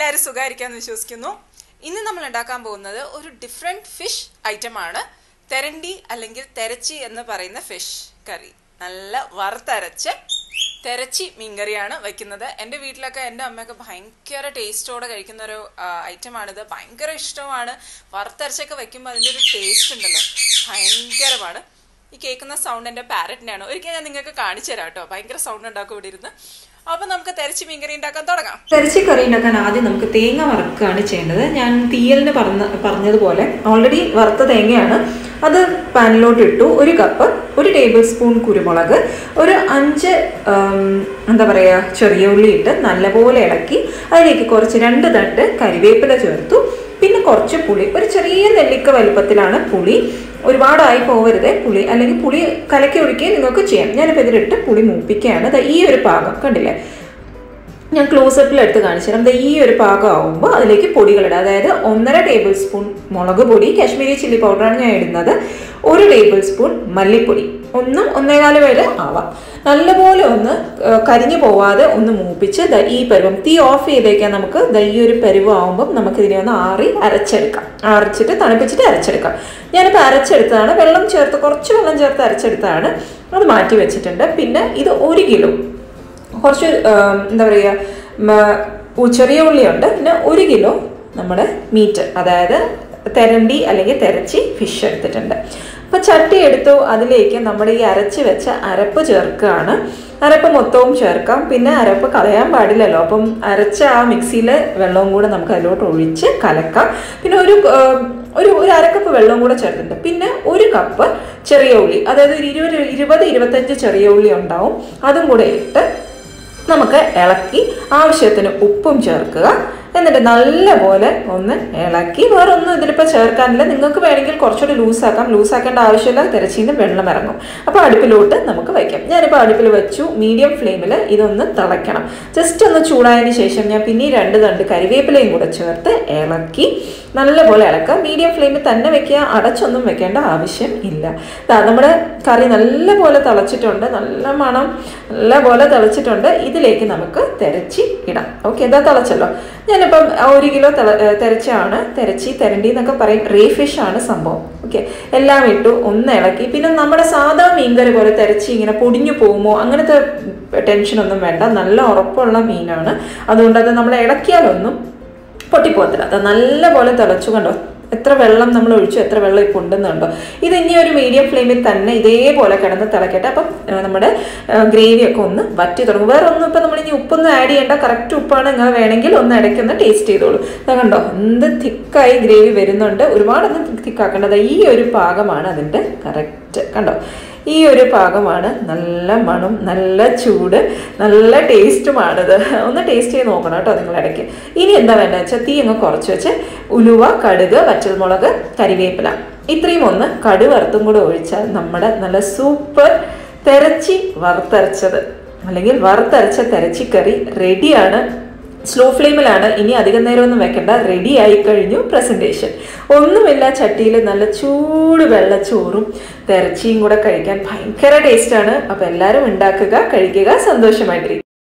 എല്ലാവരും സുഖമായിരിക്കാന്ന് വിശ്വസിക്കുന്നു ഇന്ന് നമ്മൾ ഉണ്ടാക്കാൻ പോകുന്നത് ഒരു ഡിഫറെൻറ്റ് ഫിഷ് ഐറ്റം ആണ് തെരണ്ടി അല്ലെങ്കിൽ തെരച്ചി എന്ന് പറയുന്ന ഫിഷ് കറി നല്ല വറുത്തരച്ച് തെരച്ചി മീൻകറിയാണ് വെക്കുന്നത് എൻ്റെ വീട്ടിലൊക്കെ എൻ്റെ അമ്മയൊക്കെ ഭയങ്കര ടേസ്റ്റോടെ കഴിക്കുന്ന ഒരു ഐറ്റമാണിത് ഭയങ്കര ഇഷ്ടമാണ് വറുത്തരച്ചൊക്കെ വെക്കുമ്പോൾ അതിൻ്റെ ഒരു ടേസ്റ്റ് ഉണ്ടല്ലോ ഭയങ്കരമാണ് ഈ കേൾക്കുന്ന സൗണ്ട് എൻ്റെ പാരറ്റിനാണ് ഒരിക്കൽ ഞാൻ നിങ്ങൾക്ക് കാണിച്ചു തരാം കേട്ടോ ഭയങ്കര സൗണ്ട് ഉണ്ടാക്കും ഇവിടെ ഇരുന്ന് അപ്പം നമുക്ക് തെരച്ചി മീൻകറി ഉണ്ടാക്കാൻ തുടങ്ങാം ഇറച്ചി കറി ഉണ്ടാക്കാൻ ആദ്യം നമുക്ക് തേങ്ങ വറുക്കുകയാണ് ചെയ്യേണ്ടത് ഞാൻ തീയലിന് പറഞ്ഞ പറഞ്ഞതുപോലെ ഓൾറെഡി വറുത്ത തേങ്ങയാണ് അത് പാനിലോട്ട് ഇട്ടു ഒരു കപ്പ് ഒരു ടേബിൾ സ്പൂൺ കുരുമുളക് ഒരു അഞ്ച് ആം, എന്താ പറയുക ചെറിയ ഉള്ളി ഇട്ട് നല്ലപോലെ ഇളക്കി അതിലേക്ക് കുറച്ച് രണ്ട് തണ്ട് കരിവേപ്പില ചേർത്തു പിന്നെ കുറച്ച് പുളി ഒരു ചെറിയ നെല്ലിക്ക വലുപ്പത്തിലാണ് പുളി ഒരുപാടായി പോകരുത് പുളി അല്ലെങ്കിൽ പുളി കലക്കി ഒഴിക്കുകയും നിങ്ങൾക്ക് ചെയ്യാം ഞാനിപ്പോൾ ഇതിലിട്ട് പുളി മൂപ്പിക്കുകയാണ് ദാ ഈ ഒരു പാകം കണ്ടില്ലേ ഞാൻ ക്ലോസപ്പിൽ എടുത്ത് കാണിച്ചു തരാം ദാ ഈ ഒരു പാകം ആവുമ്പോൾ അതിലേക്ക് പൊടികളിടുക അതായത് ഒന്നര ടേബിൾ സ്പൂൺ മുളക് പൊടി കാശ്മീരി ചില്ലി പൗഡറാണ് ഞാൻ ഇടുന്നത് ഒരു ടേബിൾ സ്പൂൺ മല്ലിപ്പൊടി ഒന്നും ഒന്നേകാല് വരെ ആവാം നല്ലപോലെ ഒന്ന് ആ, കരിഞ്ഞു പോവാതെ ഒന്ന് മൂപ്പിച്ച് ദാ ഈ പരുവം തീ ഓഫ് ചെയ്തേക്കാൻ നമുക്ക് ദാ ഈ ഒരു പരുവം ആവുമ്പം നമുക്ക് ഇതിനെ ഒന്ന് ആറി അരച്ചെടുക്കാം അരച്ചിട്ട് തണുപ്പിച്ചിട്ട് അരച്ചെടുക്കാം ഞാനിപ്പോൾ അരച്ചെടുത്തതാണ് വെള്ളം ചേർത്ത് കുറച്ച് വെള്ളം ചേർത്ത് അരച്ചെടുത്തതാണ് അത് മാറ്റി വെച്ചിട്ടുണ്ട് പിന്നെ ഇത് ഒരു കിലോ കുറച്ച് ആം, എന്താ പറയുക മ- ഉ- ചെറിയ ഉള്ളിയുണ്ട് പിന്നെ ഒരു കിലോ നമ്മുടെ മീറ്റ് അതായത് തെരണ്ടി അല്ലെങ്കിൽ തെരച്ചി ഫിഷ് എടുത്തിട്ടുണ്ട് അപ്പോൾ ചട്ടി എടുത്തു അതിലേക്ക് നമ്മുടെ ഈ അരച്ച് വെച്ച അരപ്പ് ചേർക്കുകയാണ് അരപ്പ് മൊത്തവും ചേർക്കാം പിന്നെ അരപ്പ് കളയാൻ പാടില്ലല്ലോ അപ്പം അരച്ച ആ മിക്സിയിലെ വെള്ളവും കൂടെ നമുക്ക് അതിലോട്ട് ഒഴിച്ച് കലക്കാം പിന്നെ ഒരു ആം, ഒരു ഒരു അരക്കപ്പ് വെള്ളവും കൂടെ ചേർത്തിട്ടുണ്ട് പിന്നെ ഒരു കപ്പ് ചെറിയ ഉള്ളി അതായത് ഒരു ഇരുപത് ഇരുപത് ഇരുപത്തഞ്ച് ചെറിയ ഉള്ളി ഉണ്ടാവും അതും കൂടെ ഇട്ട് നമുക്ക് ഇളക്കി ആവശ്യത്തിന് ഉപ്പും ചേർക്കുക എന്നിട്ട് നല്ലപോലെ ഒന്ന് ഇളക്കി വേറെ ഒന്നും ഇതിലിപ്പോൾ ചേർക്കാനില്ല നിങ്ങൾക്ക് വേണമെങ്കിൽ കുറച്ചുകൂടി ലൂസാക്കാം ലൂസാക്കേണ്ട ആവശ്യമില്ല തിരച്ചിന്ന് വെള്ളം ഇറങ്ങും അപ്പോൾ അടുപ്പിലോട്ട് നമുക്ക് വയ്ക്കാം ഞാനിപ്പോൾ അടുപ്പിൽ വെച്ചു മീഡിയം ഫ്ലെയിമിൽ ഇതൊന്ന് തിളയ്ക്കണം ജസ്റ്റ് ഒന്ന് ചൂടായതിന് ശേഷം ഞാൻ പിന്നെ ഈ രണ്ട് തണ്ട് കരിവേപ്പിലയും കൂടെ ചേർത്ത് ഇളക്കി നല്ലപോലെ ഇളക്കുക മീഡിയം ഫ്ലെയിമിൽ തന്നെ വെക്കുക അടച്ചൊന്നും വെക്കേണ്ട ആവശ്യം ഇല്ല ദാ നമ്മുടെ കറി നല്ലപോലെ തിളച്ചിട്ടുണ്ട് നല്ല മണം നല്ലപോലെ തിളച്ചിട്ടുണ്ട് ഇതിലേക്ക് നമുക്ക് തിരച്ചി ഇടാം ഓക്കെ ഇതാ തിളച്ചല്ലോ ഞാനിപ്പം ഒരു കിലോ തിള ഏ, തിരച്ചാണ് തിരച്ചി തിരണ്ടി എന്നൊക്കെ പറയും റേ ഫിഷ് ആണ് സംഭവം ഓക്കെ എല്ലാം ഇട്ടു ഒന്ന് ഇളക്കി പിന്നെ നമ്മുടെ സാധാ മീൻകറി പോലെ തിരച്ചി ഇങ്ങനെ പൊടിഞ്ഞു പോകുമോ അങ്ങനത്തെ ടെൻഷനൊന്നും വേണ്ട നല്ല ഉറപ്പുള്ള മീനാണ് അതുകൊണ്ട് അത് നമ്മൾ ഇളക്കിയാലൊന്നും പൊട്ടിപ്പോകത്തില്ല അത് നല്ലപോലെ തിളച്ചു കണ്ടോ എത്ര വെള്ളം നമ്മൾ ഒഴിച്ചു എത്ര വെള്ളം ഇപ്പോൾ ഉണ്ടെന്നുണ്ടോ ഇത് ഇനി ഒരു മീഡിയം ഫ്ലെയിമിൽ തന്നെ ഇതേപോലെ കിടന്ന് തിളക്കട്ടെ അപ്പം ആ, നമ്മുടെ ഗ്രേവി ഒക്കെ ഒന്ന് വറ്റി തുടങ്ങും വേറെ ഒന്നും ഇപ്പം നമ്മൾ ഇനി ഉപ്പൊന്നും ആഡ് ചെയ്യേണ്ട കറക്റ്റ് ഉപ്പാണ് നിങ്ങൾ വേണമെങ്കിൽ ഒന്ന് ഇടയ്ക്കൊന്ന് ടേസ്റ്റ് ചെയ്തോളൂ അത് കണ്ടോ എന്ത് തിക്കായി ഗ്രേവി വരുന്നുണ്ട് ഒരുപാടൊന്നും തിക്കാക്കേണ്ടത് ഈ ഒരു പാകമാണ് അതിൻ്റെ കറക്റ്റ് കണ്ടോ ഈ ഒരു പാകമാണ് നല്ല മണം നല്ല ചൂട് നല്ല ടേസ്റ്റുമാണിത് ഒന്ന് ടേസ്റ്റ് ചെയ്ത് നോക്കണം കേട്ടോ നിങ്ങൾ ഇടയ്ക്ക് ഇനി എന്താ വേണ്ടത് വെച്ചാൽ തീ അങ്ങ് കുറച്ച് വെച്ച് ഉലുവ കടുക് വറ്റൽമുളക് കരിവേപ്പില ഇത്രയും ഒന്ന് കടു വറുത്തും കൂടെ ഒഴിച്ചാൽ നമ്മുടെ നല്ല സൂപ്പർ തെരച്ചി വറുത്തരച്ചത് അല്ലെങ്കിൽ വറുത്തരച്ച തെരച്ചിക്കറി റെഡിയാണ് സ്ലോ ഫ്ലെയിമിലാണ് ഇനി അധികം നേരമൊന്നും വെക്കണ്ട റെഡി ആയി കഴിഞ്ഞു പ്രസൻറ്റേഷൻ ഒന്നുമില്ല ചട്ടിയിൽ നല്ല ചൂട് വെള്ളച്ചോറും തിരച്ചിയും കൂടെ കഴിക്കാൻ ഭയങ്കര ടേസ്റ്റാണ് അപ്പോൾ എല്ലാവരും ഉണ്ടാക്കുക കഴിക്കുക സന്തോഷമായിട്ടിരിക്കും